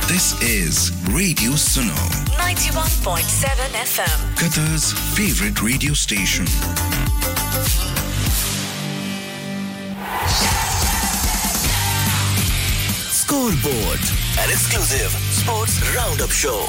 This is Radio Suno, 91.7 FM. Qatar's favorite radio station. Scoreboard, an exclusive sports roundup show.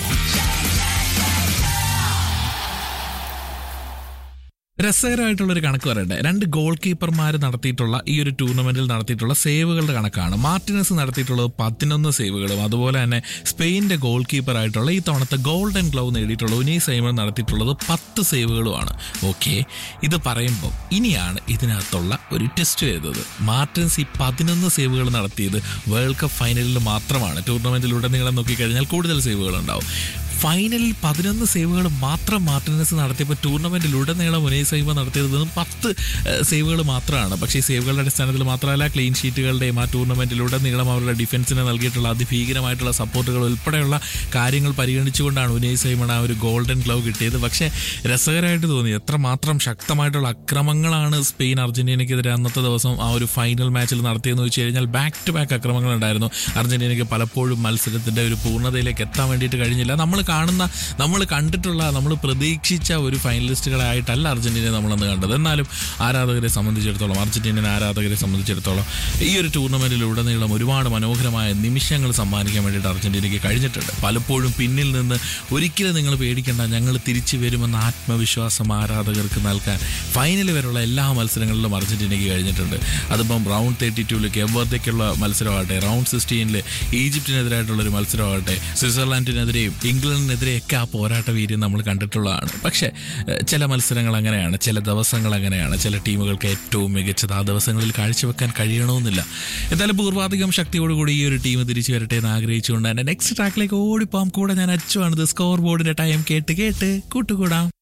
രസകരമായിട്ടുള്ള ഒരു കണക്ക് പറയട്ടെ രണ്ട് ഗോൾ കീപ്പർമാർ നടത്തിയിട്ടുള്ള ഈ ഒരു ടൂർണമെന്റിൽ നടത്തിയിട്ടുള്ള സേവുകളുടെ കണക്കാണ് മാർട്ടിനസ് നടത്തിയിട്ടുള്ളത് പതിനൊന്ന് സേവുകളും അതുപോലെ തന്നെ സ്പെയിന്റെ ഗോൾ കീപ്പറായിട്ടുള്ള ഈ തവണത്തെ ഗോൾഡൻ ഗ്ലൗ നേടിയിട്ടുള്ള ഉനി സൈമൺ നടത്തിയിട്ടുള്ളത് പത്ത് സേവുകളുമാണ് ഓക്കെ ഇത് പറയുമ്പോൾ ഇനിയാണ് ഇതിനകത്തുള്ള ഒരു ടെസ്റ്റ് ചെയ്തത് മാർട്ടിൻസ് ഈ പതിനൊന്ന് സേവുകൾ നടത്തിയത് വേൾഡ് കപ്പ് ഫൈനലിൽ മാത്രമാണ് ടൂർണമെന്റിലുടനീളം നോക്കിക്കഴിഞ്ഞാൽ കൂടുതൽ സേവുകൾ ഉണ്ടാവും ഫൈനലിൽ പതിനൊന്ന് സേവുകൾ മാത്രം മാർട്ടിനസ് നടത്തിയപ്പോൾ ടൂർണമെന്റിലുടനീളം ഉനൈ സൈമ നടത്തിയത് വെറും പത്ത് സേവുകൾ മാത്രമാണ് പക്ഷേ ഈ സേവുകളുടെ അടിസ്ഥാനത്തിൽ മാത്രമല്ല ക്ലീൻ ഷീറ്റുകളുടെയും ആ ടൂർണമെന്റിലുടനീളം അവരുടെ ഡിഫൻസിന് നൽകിയിട്ടുള്ള അതിഭീകരമായിട്ടുള്ള സപ്പോർട്ടുകൾ ഉൾപ്പെടെയുള്ള കാര്യങ്ങൾ പരിഗണിച്ചുകൊണ്ടാണ് ഉനൈ സൈമൺ ആ ഒരു ഗോൾഡൻ ഗ്ലൗ കിട്ടിയത് പക്ഷേ രസകരമായിട്ട് തോന്നി എത്രമാത്രം ശക്തമായിട്ടുള്ള അക്രമങ്ങളാണ് സ്പെയിൻ അർജന്റീനയ്ക്കെതിരെ അന്നത്തെ ദിവസം ആ ഒരു ഫൈനൽ മാച്ചിൽ നടത്തിയെന്ന് വെച്ച് കഴിഞ്ഞാൽ ബാക്ക് ടു ബാക്ക് അക്രമങ്ങൾ ഉണ്ടായിരുന്നു അർജന്റീനയ്ക്ക് പലപ്പോഴും മത്സരത്തിന്റെ ഒരു പൂർണ്ണതയിലേക്ക് എത്താൻ വേണ്ടിയിട്ട് കഴിഞ്ഞില്ല നമ്മൾ കാണുന്ന നമ്മൾ കണ്ടിട്ടുള്ള നമ്മൾ പ്രതീക്ഷിച്ച ഒരു ഫൈനലിസ്റ്റുകളായിട്ടല്ല അർജന്റീനയെ നമ്മളന്ന് കണ്ടത് എന്നാലും ആരാധകരെ സംബന്ധിച്ചിടത്തോളം അർജന്റീനൻ ആരാധകരെ സംബന്ധിച്ചിടത്തോളം ഈ ഒരു ടൂർണമെന്റിലുടനീളം ഒരുപാട് മനോഹരമായ നിമിഷങ്ങൾ സമ്മാനിക്കാൻ വേണ്ടിയിട്ട് അർജന്റീനയ്ക്ക് കഴിഞ്ഞിട്ടുണ്ട് പലപ്പോഴും പിന്നിൽ നിന്ന് ഒരിക്കലും നിങ്ങൾ പേടിക്കേണ്ട ഞങ്ങൾ തിരിച്ചു വരുമെന്ന ആത്മവിശ്വാസം ആരാധകർക്ക് നൽകാൻ ഫൈനൽ വരെയുള്ള എല്ലാ മത്സരങ്ങളിലും അർജന്റീനയ്ക്ക് കഴിഞ്ഞിട്ടുണ്ട് അതിപ്പം റൗണ്ട് തേർട്ടി ടൂവിലേക്ക് എവ്വത്തേക്കുള്ള മത്സരമാകട്ടെ റൗണ്ട് സിക്സ്റ്റീനിൽ ഈജിപ്തിനെതിരായിട്ടുള്ള ഒരു മത്സരമാകട്ടെ സ്വിറ്റ്സർലാൻഡിനെതിരെയും ഇംഗ്ലണ്ടിനെതിരെയൊക്കെ ആ പോരാട്ട വീര്യം നമ്മൾ കണ്ടിട്ടുള്ളതാണ് പക്ഷേ ഏഹ്, ചില മത്സരങ്ങൾ അങ്ങനെയാണ് ചില ദിവസങ്ങൾ അങ്ങനെയാണ് ചില ടീമുകൾക്ക് ഏറ്റവും മികച്ചത് ആ ദിവസങ്ങളിൽ കാഴ്ചവെക്കാൻ കഴിയണമെന്നില്ല എന്തായാലും പൂർവാധികം ശക്തിയോടുകൂടി ഈ ഒരു ടീം തിരിച്ചു വരട്ടെ എന്ന് ആഗ്രഹിച്ചുകൊണ്ട് തന്നെ നെക്സ്റ്റ് ട്രാക്കിലേക്ക് ഓടിപ്പോം കൂടെ ഞാൻ അച്ചുവാണ് സ്കോർ ബോർഡിന്റെ ടൈം കേട്ട് കേട്ട് കൂട്ടുകൂടാം